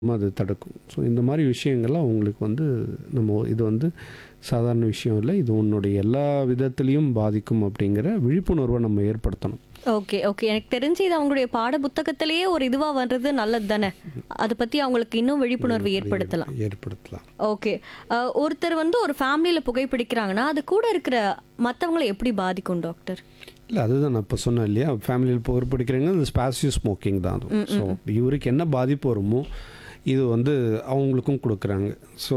அது தடுக்கும் ஸோ இந்த மாதிரி விஷயங்கள்லாம் அவங்களுக்கு வந்து நம்ம இது வந்து சாதாரண விஷயம் இல்லை இது உன்னுடைய எல்லா விதத்துலேயும் பாதிக்கும் அப்படிங்கிற விழிப்புணர்வை நம்ம ஏற்படுத்தணும் ஓகே ஓகே எனக்கு தெரிஞ்சு இது அவங்களுடைய பாட புத்தகத்திலேயே ஒரு இதுவா வர்றது நல்லது தானே அதை பத்தி அவங்களுக்கு இன்னும் விழிப்புணர்வு ஏற்படுத்தலாம் ஏற்படுத்தலாம் ஓகே அஹ், ஒருத்தர் வந்து ஒரு ஃபேமிலியில புகைப்பிடிக்கிறாங்கன்னா அது கூட இருக்கிற மத்தவங்களை எப்படி பாதிக்கும் டாக்டர் இல்லை அதுதான் நான் இப்போ சொன்னேன் இல்லையா ஃபேமிலியில் புகைப்பிடிக்கிறீங்க இந்த ஸ்பாசிவ் ஸ்மோக்கிங் தான் அது ஸோ இவருக்கு என்ன பாதிப்பு வருமோ இது வந்து அவங்களுக்கும் கொடுக்குறாங்க ஸோ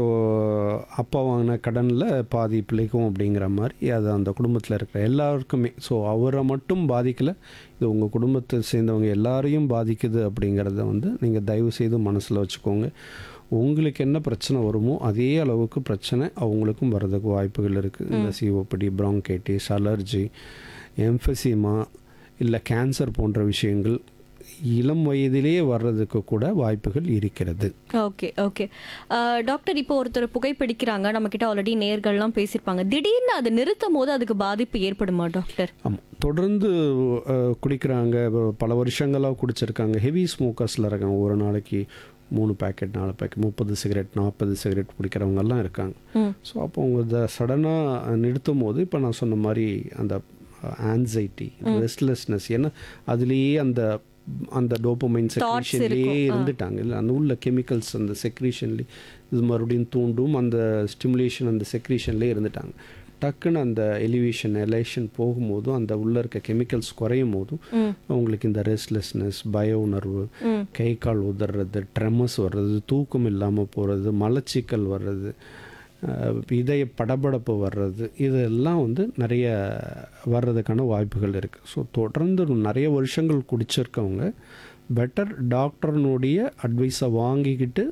அப்பா வாங்கின கடனில் பாதி பிள்ளைக்கும் அப்படிங்கிற மாதிரி அது அந்த குடும்பத்தில் இருக்கிற எல்லாருக்குமே ஸோ அவரை மட்டும் பாதிக்கலை இது உங்கள் குடும்பத்தை சேர்ந்தவங்க எல்லாரையும் பாதிக்குது அப்படிங்கிறத வந்து நீங்கள் தயவு செய்து மனசில் வச்சுக்கோங்க உங்களுக்கு என்ன பிரச்சனை வருமோ அதே அளவுக்கு பிரச்சனை அவங்களுக்கும் வர்றதுக்கு வாய்ப்புகள் இருக்குது இந்த சிஓபிடி ப்ராங்கைட்டிஸ் அலர்ஜி எம்ஃபசிமா இல்லை கேன்சர் போன்ற விஷயங்கள் இளம் வயதிலேயே வர்றதுக்கு கூட வாய்ப்புகள் இருக்கிறது ஓகே ஓகே டாக்டர் இப்போ ஒருத்தர் புகைப்பிடிக்கிறாங்க நம்ம கிட்ட ஆல்ரெடி நேர்கள்லாம் பேசியிருப்பாங்க திடீர்னு அது நிறுத்தும் போது அதுக்கு பாதிப்பு ஏற்படுமா டாக்டர் ஆமாம் தொடர்ந்து அஹ், குடிக்கிறாங்க பல வருஷங்களாக குடிச்சிருக்காங்க ஹெவி ஸ்மோக்கர்ஸில் இருக்காங்க ஒரு நாளைக்கு மூணு பேக்கெட் நாலு பேக்கெட் முப்பது சிகரெட் நாற்பது சிகரெட் குடிக்கிறவங்கெல்லாம் இருக்காங்க ம் ஸோ அப்போ அவங்க இதை சடனாக நிறுத்தும் போது இப்போ நான் சொன்ன மாதிரி அந்த ஆன்சைட்டி ரெஸ்ட்லெஸ்னஸ் ஏன்னா அதுலேயே அந்த அந்த டோப்பமைன் செக்ரீஷன்லேயே இருந்துட்டாங்க இல்லை அந்த உள்ள கெமிக்கல்ஸ் அந்த செக்ரீஷன்லேயே இது மறுபடியும் தூண்டும் அந்த ஸ்டிமுலேஷன் அந்த செக்ரீஷன்லேயே இருந்துட்டாங்க டக்குன்னு அந்த எலிவேஷன் எலேஷன் போகும்போதும் அந்த உள்ளே இருக்க கெமிக்கல்ஸ் குறையும் போதும் ம் அவங்களுக்கு இந்த ரெஸ்ட்லெஸ்னஸ் பய உணர்வு ம் கை கால் உதறது ட்ரெமஸ் வர்றது தூக்கம் இல்லாமல் போகிறது மலச்சிக்கல் வர்றது அஹ், இதய படபடப்பு வர்றது இதெல்லாம் வந்து நிறைய வர்றதுக்கான வாய்ப்புகள் இருக்குது ஸோ தொடர்ந்து நிறைய வருஷங்கள் குடிச்சிருக்கவங்க பெட்டர் டாக்டர்னுடைய அட்வைஸை வாங்கிக்கிட்டு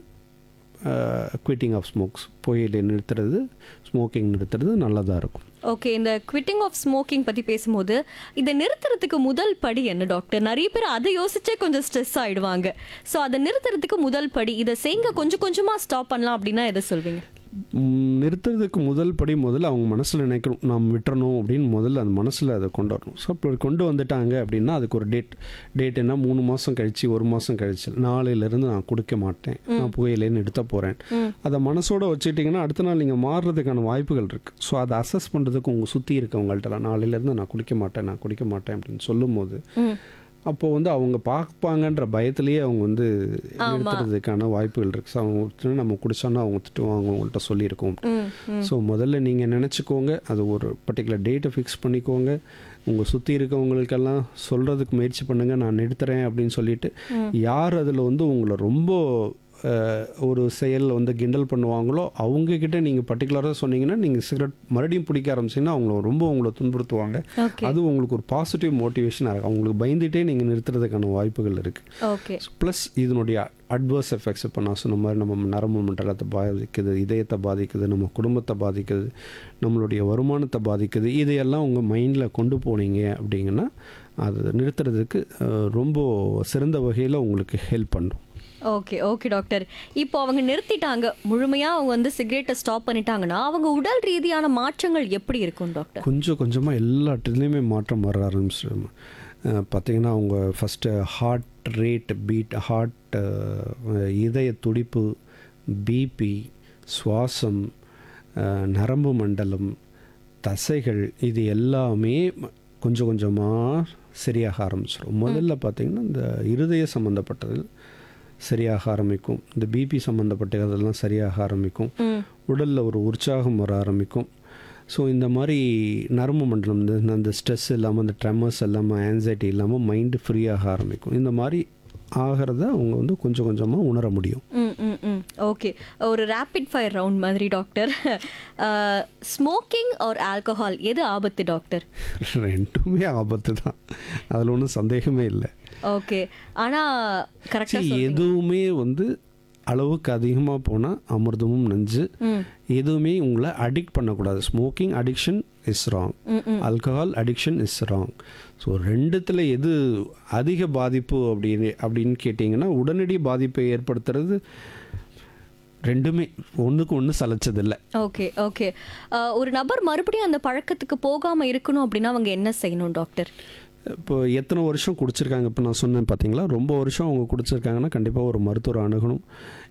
குவிட்டிங் ஆஃப் ஸ்மோக்ஸ் புகையிலை நிறுத்துறது ஸ்மோக்கிங் நிறுத்துறது நல்லதாக இருக்கும் ஓகே இந்த குவிட்டிங் ஆஃப் ஸ்மோக்கிங் பத்தி பேசும்போது இதை நிறுத்துறதுக்கு முதல் படி என்ன டாக்டர் நிறைய பேர் அதை யோசிச்சே கொஞ்சம் ஸ்ட்ரெஸ் ஆயிடுவாங்க ஸோ அதை நிறுத்துறதுக்கு முதல் படி இதை செய்யுங்க கொஞ்சம் கொஞ்சமா ஸ்டாப் பண்ணலாம் அப்படின்னா எதை சொல்வீங்க ம், நிறுத்துறதுக்கு முதல் படி முதல்ல அவங்க மனசில் நினைக்கணும் நாம் விட்டுறணும் அப்படின்னு முதல்ல அந்த மனசில் அதை கொண்டு வரணும் ஸோ அப்படி கொண்டு வந்துட்டாங்க அப்படின்னா அதுக்கு ஒரு டேட் டேட் என்ன மூணு மாதம் கழிச்சு ஒரு மாதம் கழிச்சு நாளையிலேருந்து நான் குடிக்க மாட்டேன் நான் புகையிலேன்னு நிறுத்த போகிறேன் அதை மனசோட வச்சுக்கிட்டிங்கன்னா அடுத்த நாள் நீங்கள் மாறுறதுக்கான வாய்ப்புகள் இருக்குது ஸோ அதை அசஸ் பண்ணுறதுக்கு உங்கள் சுற்றி இருக்கவங்கள்ட்டலாம் நாளையிலேருந்து நான் குடிக்க மாட்டேன் நான் குடிக்க மாட்டேன் அப்படின்னு சொல்லும்போது ம் அப்போ வந்து அவங்க பார்ப்பாங்கன்ற பயத்திலேயே அவங்க வந்து நிறுத்துறதுக்கான வாய்ப்புகள் இருக்குது ஸோ அவங்க திட்டு நம்ம குடிச்சோன்னா அவங்க திட்டுவாங்க அவங்கள்ட்ட சொல்லியிருக்கோம் ம் ம் ஸோ முதல்ல நீங்கள் நினச்சிக்கோங்க அது ஒரு பர்டிகுலர் டேட்டை ஃபிக்ஸ் பண்ணிக்கோங்க உங்கள் சுற்றி இருக்கவங்களுக்கெல்லாம் சொல்கிறதுக்கு முயற்சி பண்ணுங்கள் நான் நிறுத்துறேன் அப்படின்னு சொல்லிட்டு யார் அதில் வந்து உங்களை ரொம்ப அஹ், ஒரு செயல் வந்து கிண்டல் பண்ணுவாங்களோ அவங்கக்கிட்ட நீங்கள் பர்டிகுலராக சொன்னீங்கன்னா நீங்கள் சிகரெட் மறுபடியும் பிடிக்க ஆரம்பிச்சிங்கன்னா அவங்கள ரொம்ப உங்களை துன்புறுத்துவாங்க ஓகே அது உங்களுக்கு ஒரு பாசிட்டிவ் மோட்டிவேஷனாக இருக்கும் அவங்களுக்கு பயந்துட்டே நீங்கள் நிறுத்துறதுக்கான வாய்ப்புகள் இருக்குது ஓகே ப்ளஸ் இதனுடைய அட்வர்ஸ் எஃபெக்ட்ஸ் இப்போ நான் சொன்ன மாதிரி நம்ம நரம்பு மண்டலத்தை பாதிக்குது இதயத்தை பாதிக்குது நம்ம குடும்பத்தை பாதிக்குது நம்மளுடைய வருமானத்தை பாதிக்குது இதையெல்லாம் உங்கள் மைண்டில் கொண்டு போனீங்க அப்படிங்கன்னா அது நிறுத்துறதுக்கு அஹ், ரொம்ப சிறந்த வகையில் உங்களுக்கு ஹெல்ப் பண்ணும் ஓகே ஓகே டாக்டர் இப்போ அவங்க நிறுத்திட்டாங்க முழுமையா அவங்க வந்து சிகரெட்டை ஸ்டாப் பண்ணிட்டாங்கன்னா அவங்க உடல் ரீதியான மாற்றங்கள் எப்படி இருக்கும் டாக்டர் கொஞ்சம் கொஞ்சமாக எல்லாத்துலேயுமே மாற்றம் வர ஆரம்பிச்சிடும் பார்த்தீங்கன்னா அவங்க first heart rate beat heart இதய துடிப்பு பிபி சுவாசம் அஹ், நரம்பு மண்டலம் தசைகள் இது எல்லாமே ம- கொஞ்சம் கொஞ்சமாக சரியாக ஆரம்பிச்சிடும் முதல்ல பார்த்திங்கன்னா இந்த இருதய சம்மந்தப்பட்டது சரியாக ஆரம்பிக்கும் இந்த பிபி சம்மந்தப்பட்டதெல்லாம் சரியாக ஆரம்பிக்கும் ம் உடலில் ஒரு உற்சாகம் வர ஆரம்பிக்கும் ஸோ இந்த மாதிரி நரம்பு மண்டலம் இந்த அந்த ஸ்ட்ரெஸ் இல்லாமல் அந்த ட்ரெமர்ஸ் இல்லாமல் ஆன்சைட்டி இல்லாமல் மைண்டு ஃப்ரீயாக ஆரம்பிக்கும் இந்த மாதிரி ஆகிறத அவங்க வந்து கொஞ்சம் கொஞ்சமாக உணர முடியும் ம் ம் ம் ஓகே ஒரு ரேபிட் ஃபயர் ரவுண்ட் மாதிரி டாக்டர் ஸ்மோக்கிங் ஆர் ஆல்கஹால் எது ஆபத்து டாக்டர் ரெண்டுமே ஆபத்து தான் அதில் ஒன்றும் சந்தேகமே இல்லை ஓகே ஆனா கரெக்டா சரி எதுவுமே வந்து அளவுக்கு அதிகமாக போனால் அமிர்தமும் நஞ்சு ம் எதுவுமே உங்களை அடிக்ட் பண்ணக்கூடாது ஸ்மோக்கிங் அடிக்ஷன் இஸ் ராங் ம் ம் alcohol addiction is wrong so ரெண்டுத்தில் எது அதிக பாதிப்பு அப்படின்னு அப்படின்னு கேட்டிங்கன்னா உடனடி பாதிப்பை ஏற்படுத்துறது ரெண்டுமே ஒன்றுக்கு ஒன்று சலைச்சதில்லை ஓகே ஓகே ஒரு நபர் மறுபடியும் அந்த பழக்கத்துக்கு போகாம இருக்கணும் அப்படின்னா அவங்க என்ன செய்யணும் டாக்டர் இப்போ எத்தனை வருஷம் குடிச்சிருக்காங்க இப்போ நான் சொன்னேன் பார்த்தீங்களா ரொம்ப வருஷம் அவங்க குடிச்சிருக்காங்கன்னா கண்டிப்பாக ஒரு மருத்துவர் அணுகணும்